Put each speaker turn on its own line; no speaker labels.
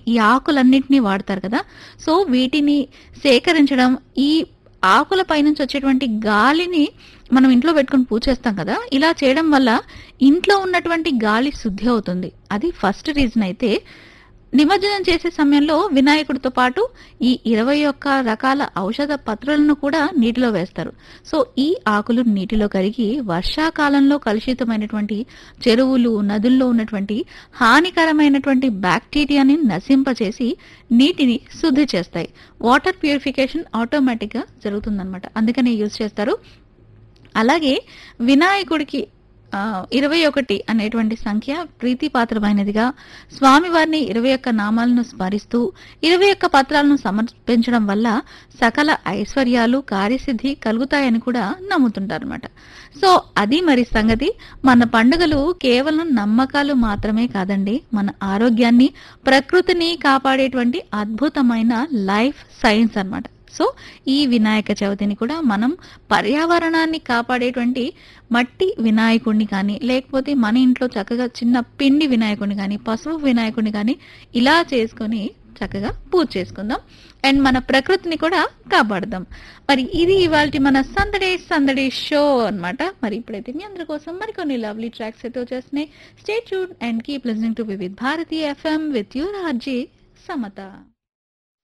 ఈ ఆకులన్నింటినీ వాడతారు కదా సో వీటిని సేకరించడం ఈ ఆకుల పైనుంచి వచ్చేటువంటి గాలిని మనం ఇంట్లో పెట్టుకొని పూజ చేస్తాం కదా ఇలా చేయడం వల్ల ఇంట్లో ఉన్నటువంటి గాలి శుద్ధి అవుతుంది అది ఫస్ట్ రీజన్ అయితే నిమజ్జనం చేసే సమయంలో వినాయకుడితో పాటు ఈ ఇరవై ఒక్క రకాల ఔషధ పత్రులను కూడా నీటిలో వేస్తారు సో ఈ ఆకులు నీటిలో కరిగి వర్షాకాలంలో కలుషితమైనటువంటి చెరువులు నదుల్లో ఉన్నటువంటి హానికరమైనటువంటి బ్యాక్టీరియాని నశింపచేసి నీటిని శుద్ధి చేస్తాయి వాటర్ ప్యూరిఫికేషన్ ఆటోమేటిక్గా జరుగుతుందన్నమాట అందుకనే యూజ్ చేస్తారు అలాగే వినాయకుడికి ఇరవై ఒకటి అనేటువంటి సంఖ్య ప్రీతిపాత్రమైనదిగా స్వామివారిని ఇరవై ఒక్క నామాలను స్మరిస్తూ ఇరవై ఒక్క పత్రాలను సమర్పించడం వల్ల సకల ఐశ్వర్యాలు కార్యసిద్ధి కలుగుతాయని కూడా నమ్ముతుంటారనమాట సో అది మరి సంగతి మన పండుగలు కేవలం నమ్మకాలు మాత్రమే కాదండి మన ఆరోగ్యాన్ని ప్రకృతిని కాపాడేటువంటి అద్భుతమైన లైఫ్ సైన్స్ అన్నమాట సో ఈ వినాయక చవితిని కూడా మనం పర్యావరణాన్ని కాపాడేటువంటి మట్టి వినాయకుడిని కానీ లేకపోతే మన ఇంట్లో చక్కగా చిన్న పిండి వినాయకుడిని కానీ పసుపు వినాయకుడిని కానీ ఇలా చేసుకొని చక్కగా పూజ చేసుకుందాం అండ్ మన ప్రకృతిని కూడా కాపాడదాం మరి ఇది ఇవాళ మన సందడే సందడే షో అన్నమాట మరి ఇప్పుడైతే మీ అందరి కోసం మరికొన్ని లవ్లీ ట్రాక్స్ అయితే వచ్చేస్తున్నాయి stay tune and keep listening to with Bharati FM with your RJ Samata